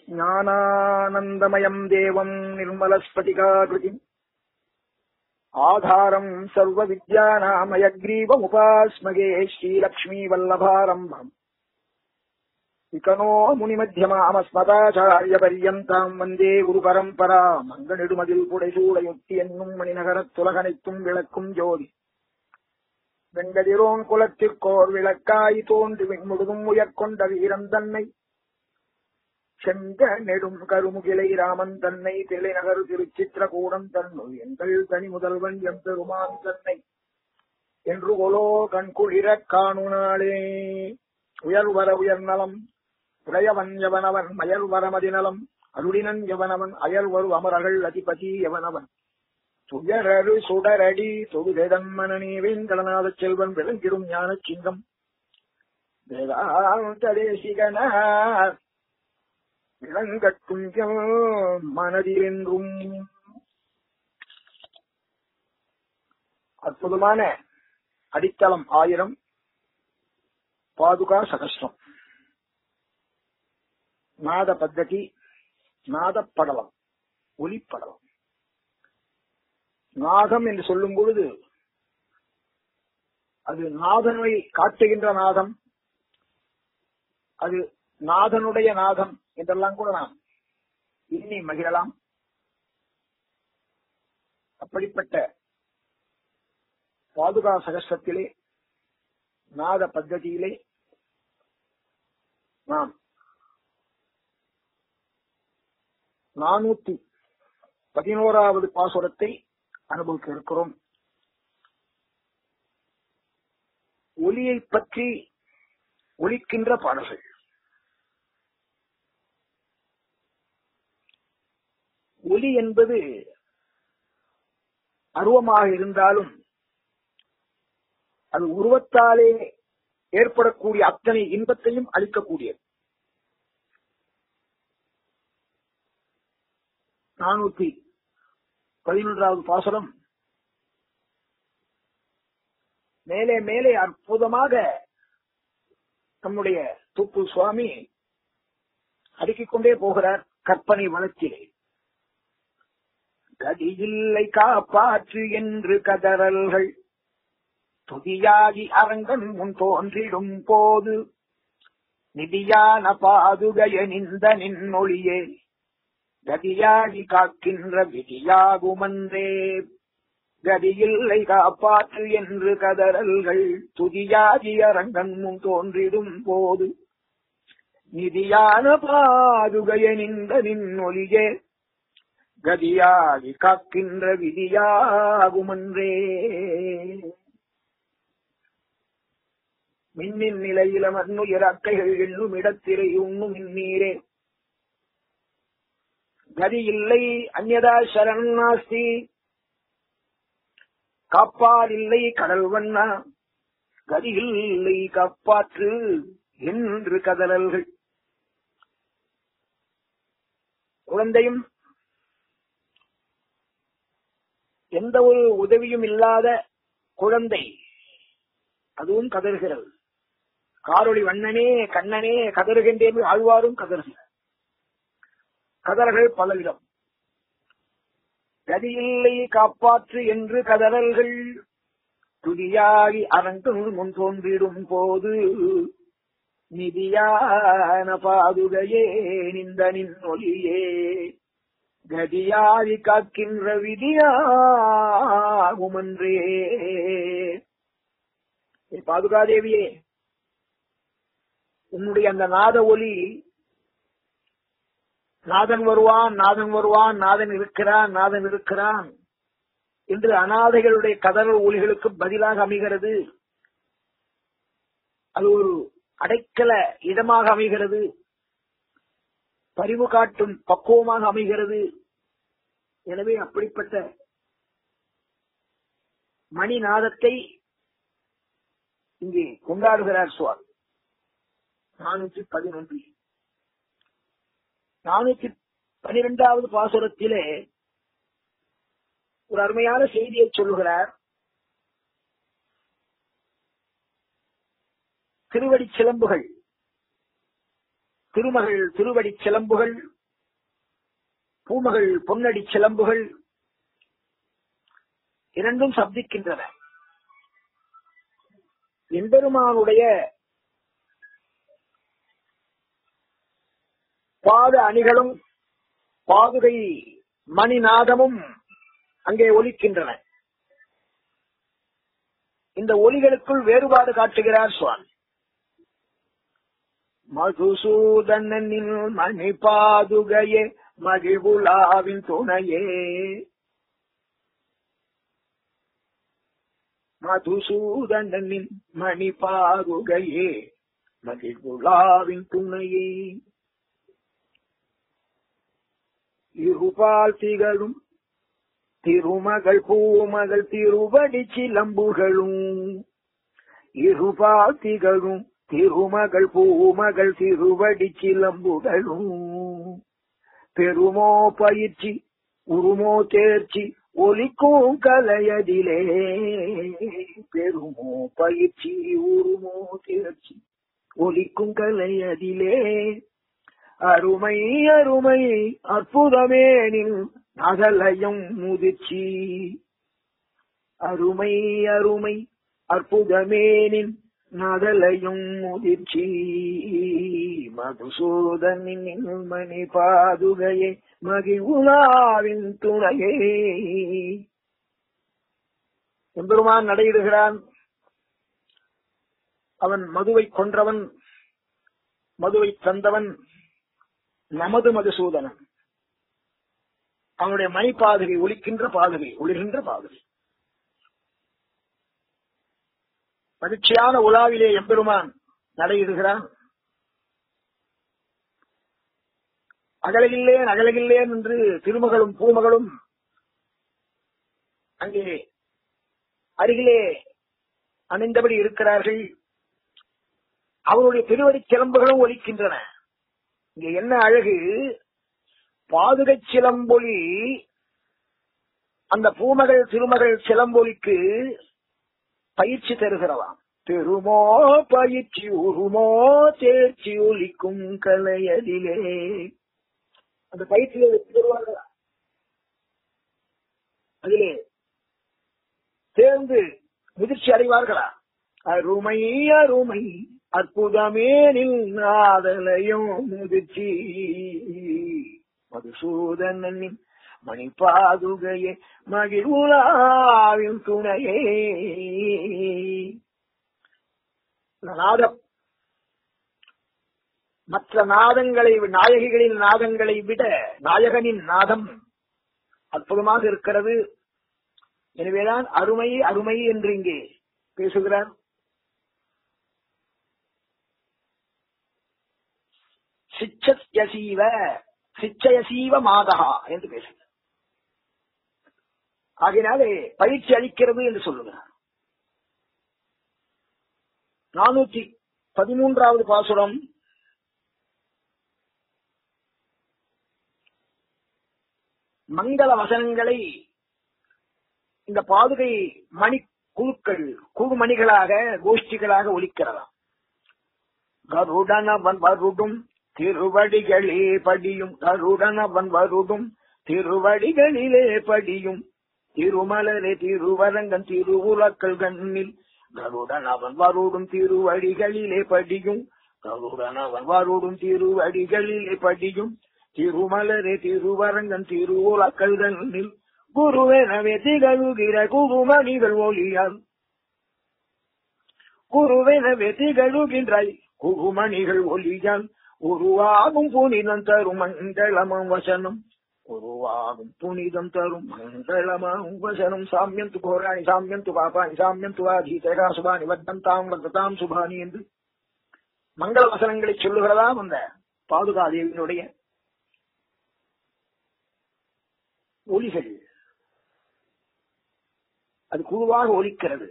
ज्ञानानन्दमयम् देवम् निर्मलस्फटिकाकृतिम् आधारम् सर्वविद्यानामयग्रीवमुपास्मगे श्रीलक्ष्मीवल्लभारम्भम् इकनो முனிமத்தியமாமஸ்மதாச்சாரியபரியந்தாம் வந்தே குரு பரம்பரா மங்கநெடுமதில் புடைசூடையொட்டி என்னும் மணிநகரத்துலகனைத்தும் விளக்கும் ஜோதி வெங்கதிரோன் குலத்திற்கோர் விளக்காய் தோன்றி விண்முழுதும் உயர்கொண்ட வீரன் தன்னை செங்க நெடும் கருமுகிலை ராமன் தன்னை திளைநகர் திருச்சித்திரகூடம் தன்னுள் எங்கள் தனி முதல்வன் எம் பெருமான் தன்னை என்று கொலோ கண்குளிரக் காணுனாளே உயர்வர உயர்நலம் உடையவன் எவனவன் மயல் வரமதிநலம் அருளினன் எவனவன் அயல் வரு அமரர்கள் அதிபதி எவனவன் துயரரு சுடரடி தொழுதன் மனநீ வேங்கடநாத செல்வன் விளங்கிடும் ஞான சிங்கம் வேதாந்த தேசிகனார் விளங்கட்டும் மனதிலென்றும் அற்புதமான அடித்தளம் ஆயிரம் பாதுகா சகஸ்ரம் நாத பத்ததி நாத படலம் ஒலிப்படலம் நாதம் என்று சொல்லும் பொழுது அது நாதனை காட்டுகின்ற நாதம் அது நாதனுடைய நாதம் என்றெல்லாம் கூட நாம் எண்ணி மகிழலாம் அப்படிப்பட்ட பாதுகா சகஸ்ரத்திலே நாத பத்ததியிலே நாம் நானூத்தி பதினோராவது பாசுரத்தை அனுபவிக்க இருக்கிறோம் ஒலியை பற்றி ஒலிக்கின்ற பாடல்கள் ஒலி என்பது அருவமாக இருந்தாலும் அது உருவத்தாலே ஏற்படக்கூடிய அத்தனை இன்பத்தையும் அளிக்கக்கூடியது நானூத்தி பதினொன்றாவது பாசுரம் மேலே மேலே அற்புதமாக நம்முடைய தூப்பு சுவாமி அடுக்கிக் கொண்டே போகிறார் கற்பனை வளர்ச்சியிலே கதியில்லை காப்பாற்று என்று கதறல்கள் துதியாகி அரங்கன் முன் தோன்றிடும் போது நிதியான பாதுகைய நிந்த நின்னொழியே கதியாகி காக்கின்ற விதியாகுமன்றே கதியில்லை காப்பாற்று என்று கதறல்கள் துதியாகி அரங்கன் முன் தோன்றிடும் போது நிதியான பாதுகைய நின்ற நின்னொழியே கதியாகி காக்கின்ற விதியாகுமன்றே மின்னின் நிலையில மண்ணுயர் அக்கைகள் எண்ணும் இடத்திரை உண்ணும் இந்நீரே கதி இல்லை அந்நதா சரண் நாஸ்தி காப்பால் இல்லை கடல் வண்ணா கதி இல்லை காப்பாற்று என்று கதறல்கள் குழந்தையும் எந்த ஒரு உதவியும் இல்லாத குழந்தை அதுவும் கதறுகிறது காரொளி வண்ணனே கண்ணனே கதறுகின்றேன் ஆழ்வாரும் கதறுகிறார் கதறல்கள் பலவிதம் கதியில்லை காப்பாற்று என்று கதறல்கள் துதியாகி அரங்கு முன் தோன்றிடும் போது நிதியான பாதுகையே நிந்த நின் ஒளியே கதியாதி காக்கின்ற விதியாகுமன்றே பாதுகாதேவியே உன்னுடைய அந்த நாத ஒலி நாதன் வருவான் நாதன் வருவான் நாதன் இருக்கிறான் நாதன் இருக்கிறான் என்று அனாதைகளுடைய கதறல் ஒலிகளுக்கு பதிலாக அமைகிறது அது ஒரு அடைக்கல இடமாக அமைகிறது பரிவு காட்டும் பக்குவமாக அமைகிறது எனவே அப்படிப்பட்ட மணிநாதத்தை இங்கே கொண்டாடுகிறார் சுவாமி நானூற்றி பதினொன்று நானூற்றி பனிரெண்டாவது பாசுரத்திலே ஒரு அருமையான செய்தியை சொல்லுகிறார் திருவடி சிலம்புகள் திருமகள் திருவடி சிலம்புகள் பூமகள் பொன்னடி சிலம்புகள் இரண்டும் சப்திக்கின்றன எம்பெருமானுடைய பாத அணிகளும் பாதுகை மணிநாதமும் அங்கே ஒலிக்கின்றன இந்த ஒலிகளுக்குள் வேறுபாடு காட்டுகிறார் சுவாமி மதுசூதனின் மணி பாதுகையே மகிழ்வுலாவின் துணையே மதுசூதனின் மணி பாதுகையே மகிழ்வுலாவின் துணையே இருபால் திகழும் திருமகள் பூமகள் திருவடி சிலம்புகளும் இருபால் திகழும் திருமகள் பூமகள் திருவடி சிலம்புகளும் பெருமோ பயிற்சி உருமோ தேர்ச்சி ஒலிக்கும் கலையதிலே பெருமோ பயிற்சி உருமோ தேர்ச்சி ஒலிக்கும் கலையதிலே அருமை அருமை அற்புதமேனில் அகலயம் முதிர்ச்சி அருமை அருமை அற்புதமேனின் நகலையும் முதிர்ச்சி மதுசூதனின் மணி பாதுகையே மகிழ்வுலாவின் துணையே எம்பெருமான் நடையிடுகிறான் அவன் மதுவை கொன்றவன் மதுவை தந்தவன் நமது மதுசூதனன் அவனுடைய மணி பாதுகை ஒலிக்கின்ற பாதுகை ஒளிகின்ற பாதுகை மகிழ்ச்சியான உலாவிலே எம்பெருமான் நடையிடுகிறான் அகலகில்லேன் அகலகில்லேன் என்று திருமகளும் பூமகளும் அங்கே அருகிலே அணிந்தபடி இருக்கிறார்கள் அவருடைய திருவடி சிலம்புகளும் ஒலிக்கின்றன இங்க என்ன அழகு பாதுகை சிலம்பொலி அந்த பூமகள் திருமகள் சிலம்பொலிக்கு பயிற்சி தருகிறவாம் பெருமோ பயிற்சி உருமோ தேர்ச்சி ஒலிக்கும் கலையதிலே அந்த பயிற்சியை தருவார்களா அதிலே சேர்ந்து முதிர்ச்சி அடைவார்களா அருமை அருமை அற்புதமேனில் நாதலையும் முதிர்ச்சி மதுசூதனின் மணிப்பாதுகையே மகிழ்வுலாவின் துணையே நாதம் மற்ற நாதங்களை நாயகிகளின் நாதங்களை விட நாயகனின் நாதம் அற்புதமாக இருக்கிறது எனவேதான் அருமை அருமை என்று இங்கே பேசுகிறார் சிச்சயசீவ சிச்சயசீவ மாதகா என்று பேசுகிறார் ஆகையினாலே பயிற்சி அளிக்கிறது என்று சொல்லுகிறார் நானூற்றி பதிமூன்றாவது பாசுரம் மங்கள வசனங்களை இந்த பாதுகை மணி குழுக்கள் குழுமணிகளாக கோஷ்டிகளாக ஒலிக்கிறதாம் கருடனவன் வருடும் திருவடிகளே படியும் கருடனவன் வருடும் திருவடிகளிலே படியும் திருமலரே திருவரங்கன் திருவுலக்கள் கண்ணில் கருடன் அவன் வருடும் திருவடிகளிலே படியும் கருடன் அவன் வருடும் திருவடிகளிலே படியும் திருமலரே திருவரங்கன் திருவுலக்கள் கண்ணில் குருவெனவே திகழுகிற குருமணிகள் ஒளியால் குருவெனவே திகழுகின்றாய் குருமணிகள் ஒளியால் உருவாகும் புனிதம் தரும் மங்களமம் வசனம் உருவாகும் புனிதம் தரும் மங்களமாம் வசனம் சாமியம் து கோராணி சாமியம் து பாபாணி சாமியம் து ஆதீதா சுபானி வத்தந்தாம் வத்ததாம் சுபானி என்று மங்கள வசனங்களை சொல்லுகிறதா அந்த பாதுகாதேவியினுடைய ஒலிகள் அது குழுவாக ஒலிக்கிறது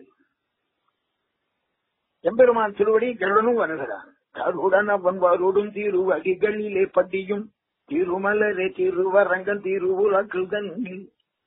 எம்பெருமான் திருவடி கருடனும் வருகிறான் கருடன் அவன் வருடும் திருவடிகளிலே படியும் திருமலரே திருவரங்கன் திருவுலக்கள் தன்னில்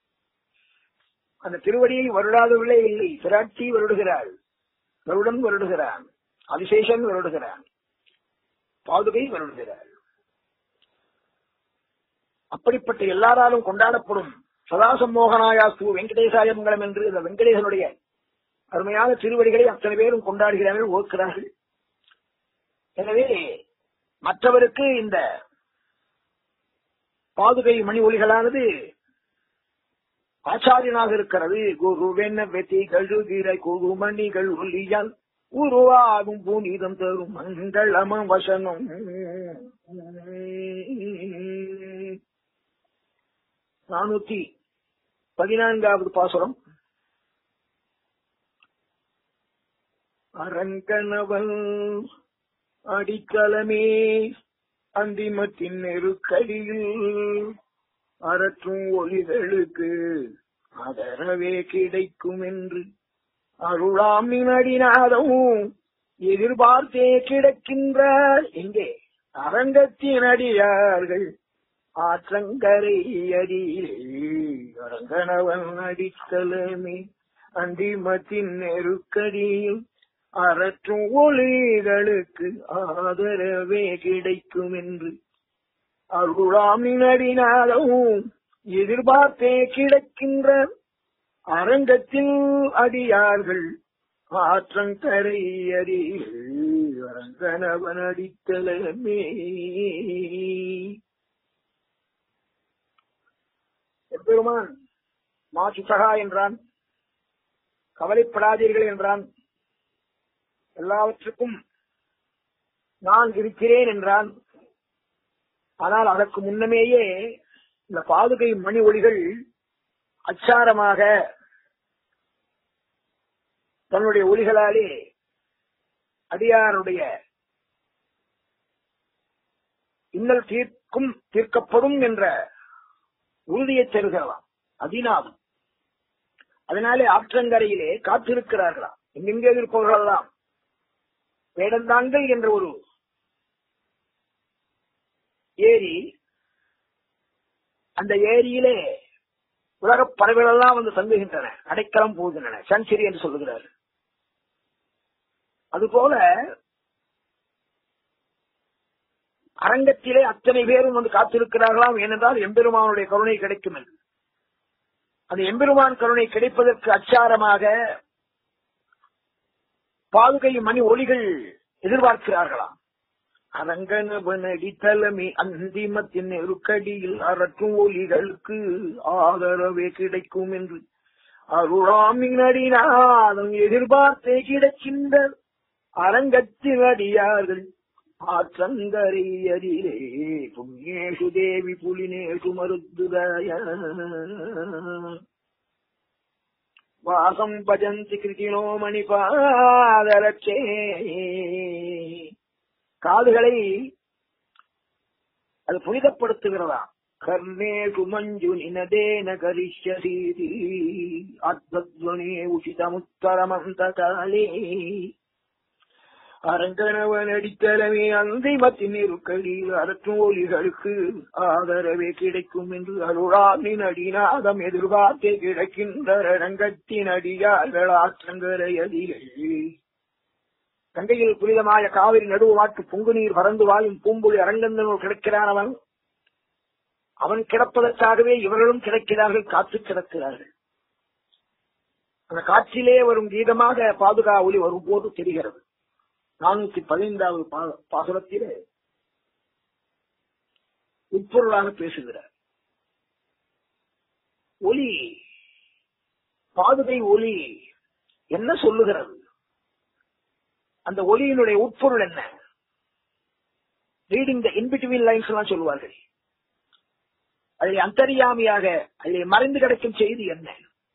அந்த திருவடியை வருடாதவர்களே இல்லை பிராட்சி வருடுகிறாள் வருடன் வருடுகிறான் அதிசேஷன் வருடுகிறான் பாதுகை வருடுகிறாள் அப்படிப்பட்ட எல்லாராலும் கொண்டாடப்படும் சதாசம்மோகனாயாஸ்து வெங்கடேசாய மங்கலம் என்று இந்த வெங்கடேசனுடைய அருமையான திருவடிகளை அத்தனை பேரும் கொண்டாடுகிறார்கள் ஓக்கிறார்கள் எனவே மற்றவருக்கு இந்த பாதுகை மணி ஒலிகளானது ஆச்சாரியனாக இருக்கிறது குருவென்ன வெத்தி கழுகிற குருமணிகள் ஒலியால் உருவாகும் புனிதம் தரும் மங்களம வசனம் நானூத்தி பதினான்காவது பாசுரம் அரங்கனவன் அடிக்கலமே அந்திமத்தின் நெருக்கடியில் அறற்றும் ஒளிகளுக்கு ஆதரவே கிடைக்கும் என்று அருளாமின் அடிநாதமும் எதிர்பார்த்தே கிடக்கின்ற எங்கே அரங்கத்தின் அடியார்கள் ஆற்றங்கரை அடியிலே அரங்கனவன் அடித்தலமே அந்திமத்தின் நெருக்கடியில் அறற்றும் ஒளிகளுக்கு ஆதரவே கிடைக்கும் என்று அருளாமின் அடிநாதமும் எதிர்பார்த்தே கிடக்கின்ற அரங்கத்தில் அடியார்கள் ஆற்றங்கரை அடியில் அரங்கனவன் அடித்தலமே எப்பெருமான் மா சுசகா என்றான் கவலைப்படாதீர்கள் என்றான் எல்லாவற்றுக்கும் நான் இருக்கிறேன் என்றான் ஆனால் அதற்கு முன்னமேயே இந்த பாதுகை மணி ஒளிகள் அச்சாரமாக தன்னுடைய ஒளிகளாலே அடியாருடைய இன்னல் தீர்க்கும் தீர்க்கப்படும் என்ற உறுதியை தருகிறதாம் அதினாதம் அதனாலே ஆற்றங்கரையிலே காத்திருக்கிறார்களாம் எங்கெங்கே இருப்பவர்களெல்லாம் வேடந்தாங்கள் என்ற ஒரு ஏரி அந்த ஏரியிலே உலகப் பறவைகளெல்லாம் வந்து தங்குகின்றன அடைக்கலம் போகின்றன சன்சிரி என்று சொல்லுகிறார் அதுபோல அரங்கத்திலே அத்தனை பேரும் வந்து காத்திருக்கிறார்களாம் ஏனென்றால் எம்பெருமானுடைய கருணை கிடைக்கும் என்று அந்த எம்பெருமான் கருணை கிடைப்பதற்கு அச்சாரமாக பாதுகை மணி ஒளிகள் எதிர்பார்க்கிறார்களாம் அரங்கனவனடி தலைமை அந்திமத்தின் நெருக்கடியில் அரற்றும் ஒலிகளுக்கு ஆதரவே கிடைக்கும் என்று அருளாமின் அடிநாதம் எதிர்பார்த்தே கிடைக்கின்ற அரங்கத்தில் அடியார்கள் ஆற்றங்கரை அரிலே புண்ணியேஷு தேவி புலினேஷு மருத்துதாய வாசம் பஜந்தி கிருதினோ மணிபாதலட்சே காதுகளை அது புனிதப்படுத்துகிறதா கர்ணேஷு மஞ்சு நினதேன கரிஷ்யசீதி அத்வத்வனே உசிதமுத்தரமந்த காலே அரங்கனவன் அடித்தலமே அந்திமத்தின் இருக்கடியில் அரற்றும் ஒலிகளுக்கு ஆதரவே கிடைக்கும் என்று அருளாமின் அடிநாதம் எதிர்பார்த்தே கிடைக்கின்ற அரங்கத்தின் அடியார்கள் ஆற்றங்கரை அதிலே கங்கையில் புனிதமாய காவிரி நடுவு மாட்டு பொங்கு நீர் பறந்து வாயும் பூம்புலி அரங்கந்தனோடு கிடக்கிறான் அவன் அவன் கிடப்பதற்காகவே இவர்களும் கிடக்கிறார்கள் காத்து கிடக்கிறார்கள் அந்த காற்றிலே வரும் கீதமாக பாதுகா ஒலி வரும்போது தெரிகிறது நானூத்தி பதினைந்தாவது பாசுரத்திலே உட்பொருளாக பேசுகிறார் ஒலி பாதுகை ஒலி என்ன சொல்லுகிறது அந்த ஒலியினுடைய உட்பொருள் என்ன ரீடிங் த இன்பிட்வீன் லைன்ஸ் எல்லாம் சொல்லுவார்கள் அதில் அந்தரியாமியாக அதில் மறைந்து கிடைக்கும் செய்தி என்ன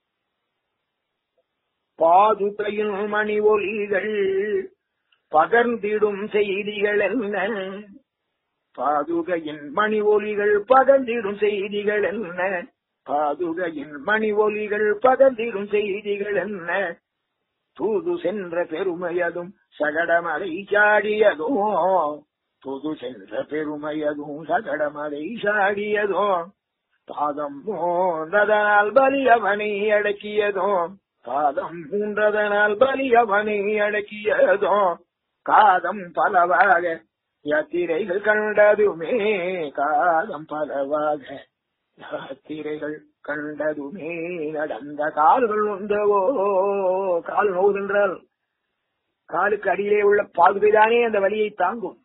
பாதுகையின் மணி ஒலிகள் பகர்ந்திடும் செய்திகள் என்ன பாதுகையின் மணி ஒலிகள் பகர்ந்திடும் செய்திகள் என்ன பாதுகையின் மணி ஒலிகள் பகர்ந்திடும் செய்திகள் என்ன தூது சென்ற பெருமையதும் சகடமலை சாடியதும் தூது சென்ற பெருமையதும் சகடமலை சாடியதும் பாதம் மூன்றதனால் பலியவனை அடக்கியதும் பாதம் மூன்றதனால் பலியவனை அடக்கியதும் காதம் பலவாக யாத்திரைகள் கண்டதுமே காலம் பலவாக யாத்திரைகள் கண்டதுமே நடந்த கால்கள் உண்டவோ கால் நோவுகின்றால் காலுக்கு அடியிலே உள்ள பாதுகைதானே அந்த வலியை தாங்கும்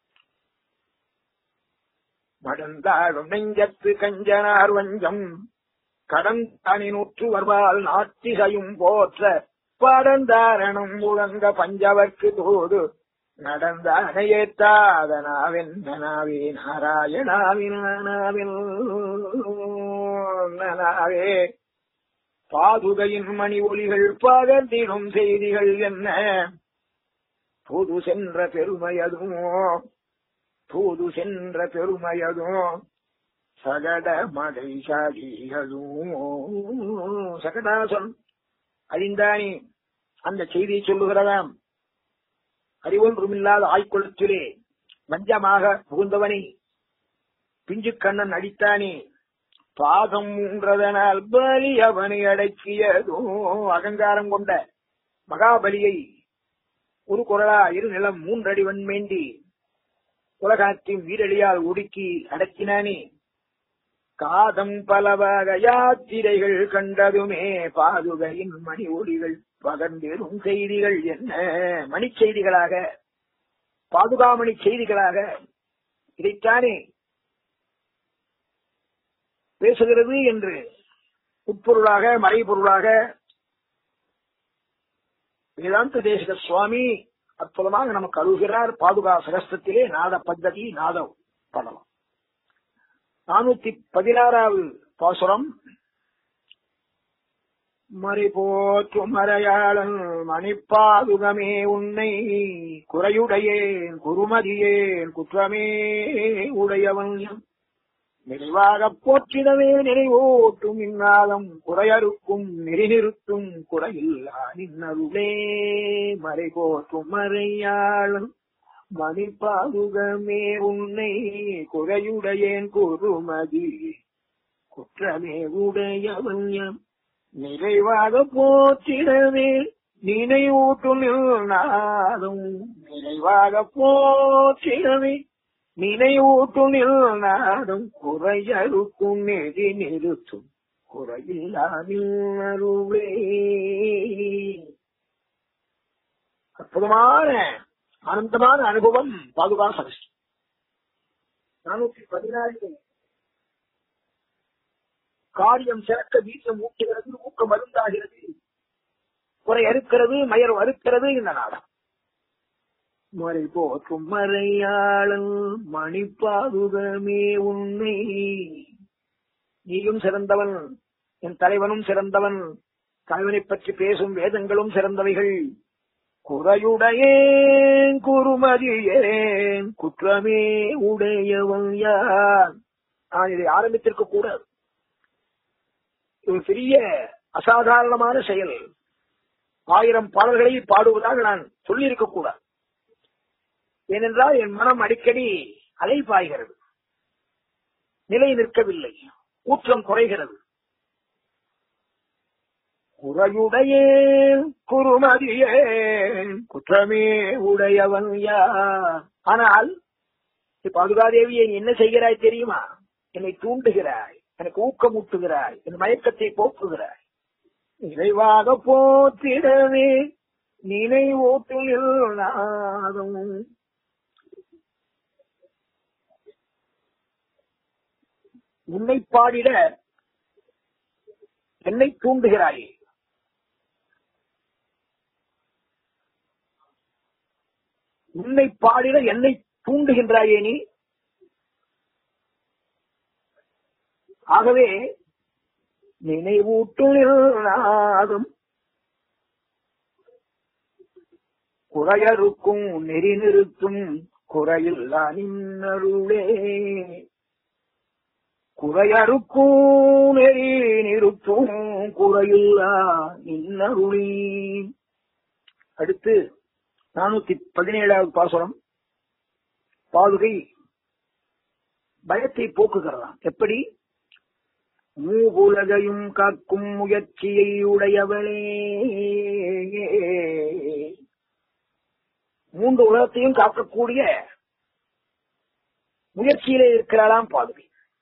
மடந்தாழும் நெஞ்சத்து கஞ்சனார் வஞ்சம் கடந்தானி நூற்று வருவால் நாட்டிகையும் போற்ற படந்தாரணம் முழங்க பஞ்சவர்க்கு தோது நடந்தானையேத்தாதனாவின் நனாவே நாராயணாவினாவில் நனாவே பாதுகையின் மணி ஒலிகள் பகர்ந்திடும் செய்திகள் என்ன புது சென்ற பெருமையதும் தூது சென்ற பெருமையதும் சகட மடை சாடியதும் சகடாசன் அறிந்தானே அந்த செய்தியை சொல்லுகிறதாம் அறிவொன்றுமில்லாத ஆய்க்குளத்திலே மஞ்சமாக புகுந்தவனை பிஞ்சு கண்ணன் அடித்தானே பாதம் மூன்றதனால் பலி அவனை அடக்கியதும் அகங்காரம் கொண்ட மகாபலியை ஒரு குரலா இரு நிலம் மூன்றடி வன்மேண்டி உலகத்தின் வீரடியால் ஒடுக்கி அடக்கினானே காதம் பலவாக யாத்திரைகள் கண்டதுமே பாதுகையின் மணி ஒளிகள் பகர்ந்தெரும் செய்திகள் என்ன மணி செய்திகளாக பாதுகாமணி செய்திகளாக இதைத்தானே பேசுகிறது என்று உட்பொருளாக மறைபொருளாக வேதாந்த தேசிக சுவாமி அற்புதமாக நமக்கு அருகிறார் பாதுகா சகஸ்திரத்திலே நாத பத்ததி நாத படலம் நானூத்தி பதினாறாவது பாசுரம் மறைபோற்று மறையாளன் மணிப்பாதுகமே உன்னை குறையுடையேன் குருமதியேன் குற்றமே உடையவன் நிறைவாக போற்றிடவே நிறைவோட்டும் இந்நாதம் குறையறுக்கும் நெறிநிறுத்தும் குறையில்லா நின்னருளே மறை போற்றும் மறையாளன் மணிப்பாதுகமே உன்னை குறையுடையேன் குருமதி குற்றமே உடையவன் நிறைவாக போற்றிடவே நினைவூட்டும் நாதும் நிறைவாக போற்றிடவே நினைவூட்டும் நாடும் குறையறுக்கும் நெறி நிறுத்தும் குறையில்லாமே அற்புதமான ஆனந்தமான அனுபவம் பாதுகா சகஸ்டி நானூத்தி பதினாறு காரியம் சிறக்க வீரியம் ஊட்டுகிறது ஊக்க மருந்தாகிறது குறை அறுக்கிறது மயர் அறுக்கிறது இந்த நாடம் மறை போற்றும் மறையாளன் மணிப்பாதுகமே உன்னை நீயும் சிறந்தவன் என் தலைவனும் சிறந்தவன் தலைவனை பற்றி பேசும் வேதங்களும் சிறந்தவைகள் குறையுடையேன் குருமதியேன் குற்றமே உடையவன் யார் நான் இதை ஆரம்பித்திருக்க கூடாது ஒரு பெரிய அசாதாரணமான செயல் ஆயிரம் பாடல்களை பாடுவதாக நான் சொல்லியிருக்க கூடாது ஏனென்றால் என் மனம் அடிக்கடி அலை பாய்கிறது நிலை நிற்கவில்லை ஊற்றம் குறைகிறது குறையுடையேன் குருமதியேன் குற்றமே உடையவன் யார் ஆனால் பாதுகாதேவியை நீ என்ன செய்கிறாய் தெரியுமா என்னை தூண்டுகிறாய் எனக்கு ஊக்கமூட்டுகிறாய் என் மயக்கத்தை போக்குகிறாய் நிறைவாக போத்திடவே நினைவூட்டில் நாதம் உன்னை பாடிட என்னை தூண்டுகிறாயே உன்னை பாடிட என்னை தூண்டுகின்றாயே நீ ஆகவே நினைவூட்டும் நாதம் குறையறுக்கும் நெறி நிறுத்தும் குறையில்லா நின்னருளே குறையறுக்கும் நெறி நிறுத்தும் குறையில்லா நின்னருளே அடுத்து நானூத்தி பதினேழாவது பாசுரம் பாதுகை பயத்தை போக்குகிறதாம் எப்படி மூவுலகையும் காக்கும் முயற்சியை உடையவளே மூன்று உலகத்தையும் காக்கக்கூடிய முயற்சியிலே இருக்கிறாளாம் பாதுகை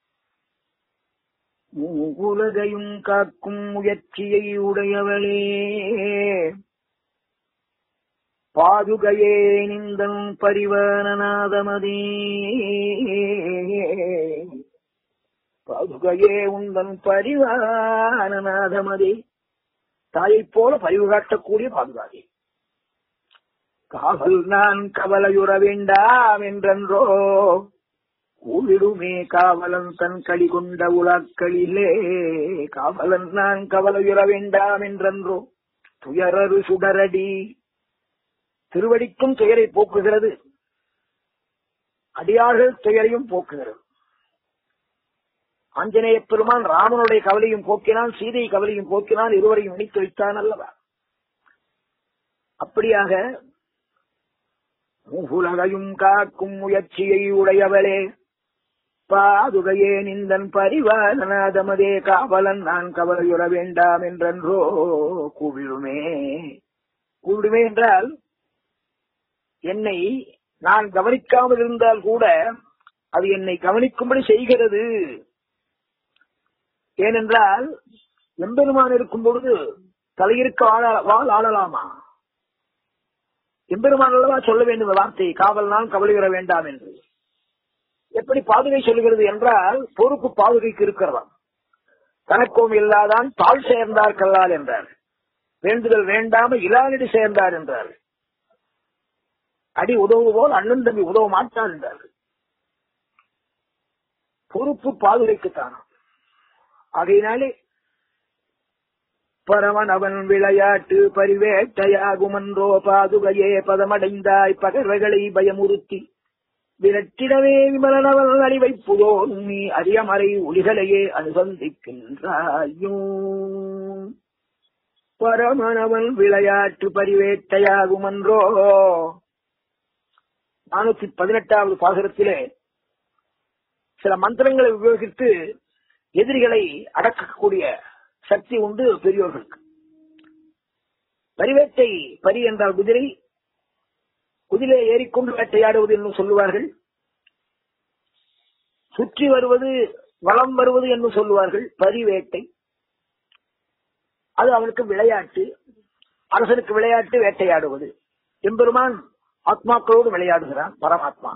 உலகையும் காக்கும் முயற்சியை உடையவளே பாதுகையே நிந்தன் பரிவானநாதமதே பாதுகையே உந்தன் பரிவானநாதமதே தாயைப் போல பரிவு காட்டக்கூடிய பாதுகாதே காவல் நான் கவலையுற வேண்டாம் என்றன்றோ கூவிடுமே காவலன் தன் களி கொண்ட உலாக்களிலே காவலன் நான் கவலையுற வேண்டாம் என்றன்றோ துயரரு சுடரடி திருவடிக்கும் துயரை போக்குகிறது அடியார்கள் துயரையும் போக்குகிறது ஆஞ்சநேய பெருமான் ராமனுடைய கவலையும் போக்கினான் சீதை கவலையும் போக்கினான் இருவரையும் இணைத்து வைத்தான் அல்லவா அப்படியாக உலகையும் காக்கும் முயற்சியை உடையவளே பாதுகையே நிந்தன் பரிவாரநாதமதே காவலன் நான் கவலையுற வேண்டாம் என்றன்றோ கூவிடுமே கூவிடுமே என்றால் என்னை நான் கவனிக்காமல் இருந்தால் கூட அது என்னை கவனிக்கும்படி செய்கிறது ஏனென்றால் எம்பெருமான் இருக்கும் பொழுது தலையிருக்க வாழ- வாள் ஆளலாமா எம்பெருமான் அல்லவா சொல்ல வேண்டும் இந்த வார்த்தை காவல் நான் கவலையுற வேண்டாம் என்று எப்படி பாதுகை சொல்லுகிறது என்றால் பொறுப்பு பாதுகைக்கு இருக்கிறதாம் தனக்கும் இல்லாதான் தாழ் சேர்ந்தார் கல்லால் என்றார் வேண்டுதல் வேண்டாம இலானிடு சேர்ந்தார் என்றார் அடி உதவு போல் அண்ணன் தம்பி உதவ மாட்டார் என்றார் பொறுப்பு பாதுகைக்குத்தான் ஆகையினாலே பரமன் அவன் விளையாட்டு பரிவேட்டையாகுமன்றோ பாதுகையே பதமடைந்தாய் பகர்வைகளை பயமுறுத்தி விரட்டிடவே விமலனவன் அறிவைப்புதோ நீ அரியமறை ஒளிகளையே அனுசந்திக்கின்றாயோ பரமனவன் விளையாட்டு பரிவேட்டையாகுமன்றோ நானூத்தி பதினெட்டாவது பாசுரத்திலே சில மந்திரங்களை உபயோகித்து எதிரிகளை அடக்கக்கூடிய சக்தி உண்டு பெரியோர்களுக்கு பரிவேட்டை பரி என்றால் குதிரை குதிரை ஏறிக்கொண்டு வேட்டையாடுவது என்று சொல்லுவார்கள் சுற்றி வருவது வலம் வருவது என்று சொல்லுவார்கள் பரிவேட்டை அது அவனுக்கு விளையாட்டு அரசனுக்கு விளையாட்டு வேட்டையாடுவது எம்பெருமான் ஆத்மாக்களோடு விளையாடுகிறான் பரமாத்மா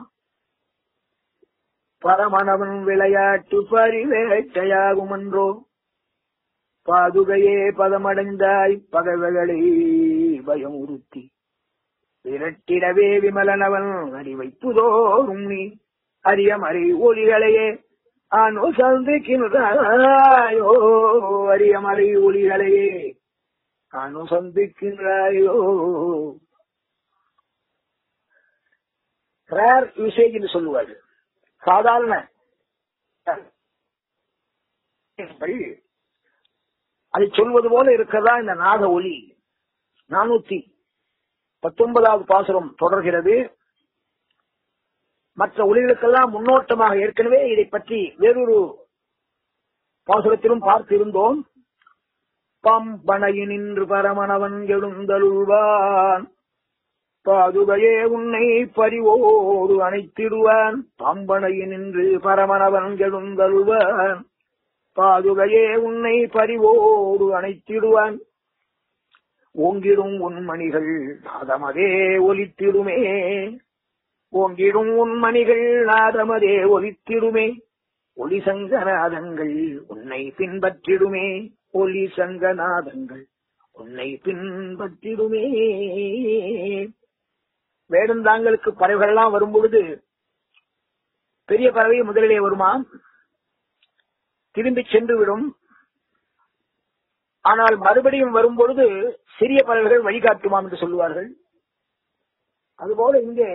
பரமணவன் விளையாட்டு பரிவேட்டையாகும் என்றோ பாதுகையே பதமடைந்தாய் பகவகளை பயமுறுத்தி விரட்டிடவே விமலனவன் அறிவைப்புதோறும் நீ அரியமறை ஒளிகளையே அனுசந்திக்கின்றாயோ அரியமறை ஒளிகளையே அனுசந்திக்கின்றாயோ ரேர் யூசேஜ் என்று சொல்லுவார்கள் சாதாரண அதை சொல்வது போல இருக்கிறதா இந்த நாத ஒலி நானூத்தி பத்தொன்பதாவது பாசுரம் தொடர்கிறது மற்ற ஒளிகளுக்கெல்லாம் முன்னோட்டமாக ஏற்கனவே இதை பற்றி வேறொரு பாசுரத்திலும் பார்த்திருந்தோம் பம்பனையினின்று பரமணவன் எழுந்தருள்வான் பாதுகையே உன்னை பரிவோடு அணைத்திடுவான் பம்பனையினின்று பரமணவன் எழுந்தருள்வான் பாதுகையே உன்னை பரிவோடு அணைத்திடுவான் ஓங்கிடும் உன்மணிகள் நாதமதே ஒலித்திடுமே ஓங்கிடும் உன்மணிகள் நாதமதே ஒலித்திடுமே ஒளி சங்கநாதங்கள் உன்னை பின்பற்றிடுமே ஒளி சங்கநாதங்கள் உன்னை பின்பற்றிடுமே வேடந்தாங்களுக்கு பறவைகள்லாம் வரும்பொழுது பெரிய பறவை முதலிலே வருமா திரும்பி சென்று விடும் ஆனால் மறுபடியும் வரும்பொழுது சிறிய பறவைகள் வழிகாட்டுமாம் என்று சொல்லுவார்கள் அதுபோல இங்கே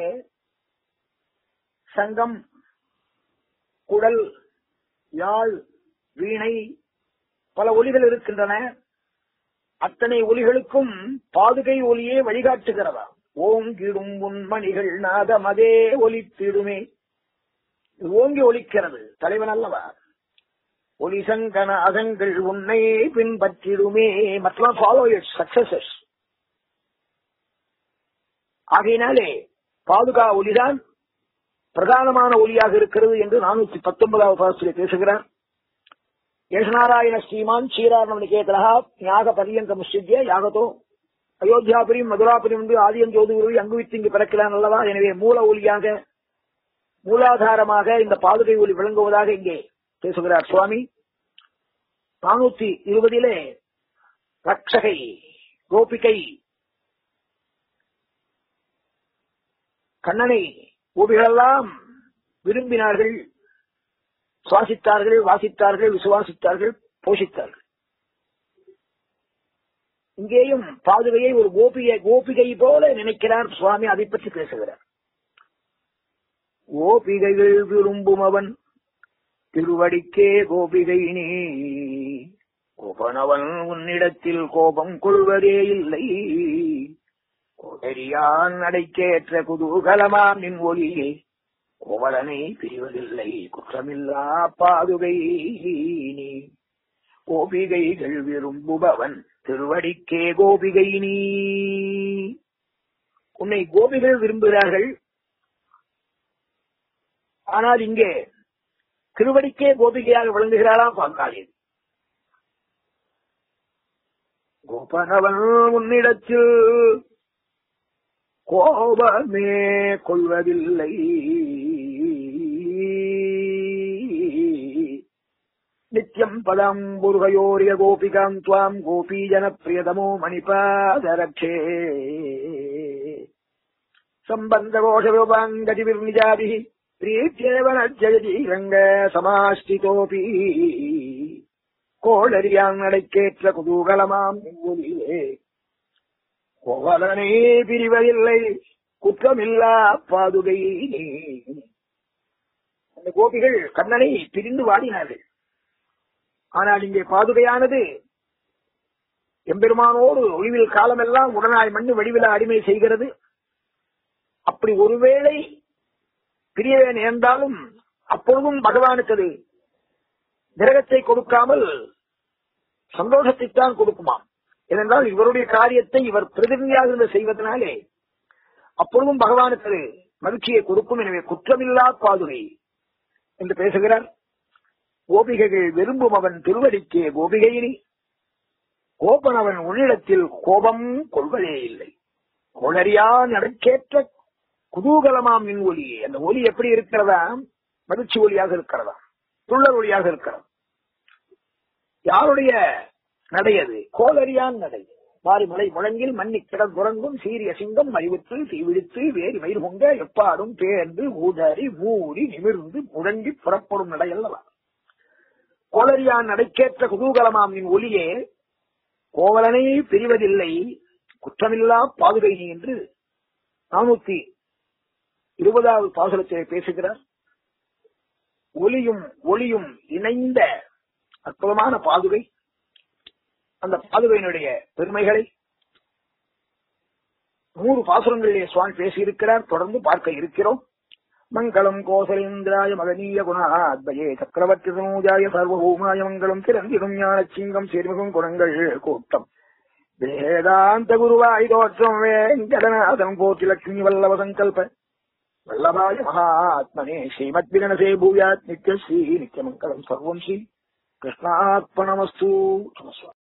சங்கம் குடல் யாழ் வீணை பல ஒலிகள் இருக்கின்றன அத்தனை ஒலிகளுக்கும் பாதுகை ஒலியே வழிகாட்டுகிறதா ஓங்கிடும் உன்மணிகள் நாதமதே ஒலித்திடுமே இது ஓங்கி ஒலிக்கிறது தலைவன் அல்லவா ஒலி சங்கன அதங்கள் உன்னை பின்பற்றிடுமே மற்றும் ஃபாலோ இட் சக்சசஸ் ஆகையினாலே பாதுகா ஒலிதான் பிரதானமான ஒலியாக இருக்கிறது என்று நானூத்தி பத்தொன்பதாவது பாசத்திலே பேசுகிறார் யேஷநாராயண ஸ்ரீமான் ஸ்ரீராரண நிகேதனா யாக பரியந்த முஸ்லித்ய யாகத்தோ அயோத்தியாபுரியும் மதுராபுரியும் வந்து ஆதியம் ஜோதிகுருவி அங்கு வித்து இங்கு பிறக்கிறான் அல்லவா எனவே மூல ஒலியாக மூலாதாரமாக இந்த பாதுகை ஒலி விளங்குவதாக இங்கே பேசுகிறார் சுவாமி நானூத்தி இருபதிலே ரக்ஷகை கோபிகை கண்ணனை கோபிகளெல்லாம் விரும்பினார்கள் சுவாசித்தார்கள் வாசித்தார்கள் விசுவாசித்தார்கள் போஷித்தார்கள் இங்கேயும் பாதுகையை ஒரு கோபிகை கோபிகை போல நினைக்கிறார் சுவாமி அதை பற்றி பேசுகிறார் கோபிகைகள் விரும்பும் அவன் திருவடிக்கே கோபிகை நீ கோபனவன் உன்னிடத்தில் கோபம் கொள்வதே இல்லை கோடரியான் அடைக்கேற்ற குதூகலமாம் நின் ஒலியே கோவலனை பிரிவதில்லை குற்றமில்லா பாதுகை நீ கோபிகைகள் விரும்புபவன் திருவடிக்கே கோபிகை நீ உன்னை கோபிகள் விரும்புகிறார்கள் ஆனால் இங்கே திருவடிக்கே கோபிகையாக விளங்குகிறாராம் பங்காளி கோபனவன் உன்னிடத்தில் கோபமே கொள்வதில்லை நித்யம் பதம் புருகயோரிய கோபிகாம் துவாம் கோபி ஜனப்பிரியதமோ மணிபாதரட்சே சம்பந்த கோஷரூபாங்கதிர்நிஜாதி பிரீத்யேவ ஜெயதி ரங்க சமாஷ்டிதோபி கோளரியான் நடைக்கேற்ற குதூகலமாம் ஒலியே கோவலனே பிரிவதில்லை குற்றமில்லா பாதுகை நீ அந்த கோபிகள் கண்ணனை பிரிந்து வாடினார்கள் ஆனால் இங்கே பாதுகையானது எம்பெருமானோடு ஒளிவில் காலமெல்லாம் உடனாய் மண்ணு வடிவில அடிமை செய்கிறது அப்படி ஒருவேளை பிரியவே நேர்ந்தாலும் அப்பொழுதும் பகவானுக்கு அது கிரகத்தை கொடுக்காமல் சந்தோஷத்தைத்தான் கொடுக்குமாம் ஏனென்றால் இவருடைய காரியத்தை இவர் பிரதிநிதியாக செய்வதனாலே அப்பொழுதும் பகவானுக்கு அது மகிழ்ச்சியை கொடுக்கும் எனவே குற்றமில்லா பாதுகை என்று பேசுகிறார் கோபிகைகள் விரும்பும் அவன் திருவடிக்கே கோபிகையினி கோபன் அவன் உள்ளிடத்தில் கோபம் கொள்வதே இல்லை கோளறியா நடக்கேற்ற குதூகலமாம் மின் ஒலி அந்த ஒலி எப்படி இருக்கிறதா மகிழ்ச்சி ஒலியாக இருக்கிறதா துள்ளல் ஒலியாக இருக்கிறது யாருடைய நடை அது கோளறியான் நடை மாரிமலை முழங்கில் மண்ணி கிடந்துறங்கும் சீரிய சிங்கம் மறிவுற்று தீவிழித்து வேறு மயிர் பொங்க எப்பாடும் பேர்ந்து ஊதறி மூடி நிமிர்ந்து முழங்கி புறப்படும் நடை அல்லவா கோளரியான் நடைக்கேற்ற குதூகலமாம் நின் ஒலியே கோவலனை பிரிவதில்லை குற்றமில்லா பாதுகை நீ என்று நானூத்தி இருபதாவது பாசுரத்தை பேசுகிறார் ஒலியும் ஒளியும் இணைந்த அற்புதமான பாதுகை அந்த பாதுகையினுடைய பெருமைகளை நூறு பாசுரங்களிலே சுவாமி பேசியிருக்கிறார் தொடர்ந்து பார்க்க இருக்கிறோம் மங்களம் கோசலேந்திராய மகனீய குணாத்பயே சக்கரவர்த்தி சமூஜாய சர்வபூமாய மங்களம் திறந்திடும் ஞான சிங்கம் சேர்மிகும் குணங்கள் கூட்டம் வேதாந்த குருவாய் தோற்றம் வேங்கடநாதன் போற்றி லட்சுமி வல்லவ சங்கல்ப வல்லபாய மகாத்மனே ஸ்ரீமத் விகனசே பூயாத் நித்யஸ்ரீ நித்யமங்கலம் சர்வம் ஸ்ரீ கிருஷ்ணார்ப்பணமஸ்து நமஸ்வா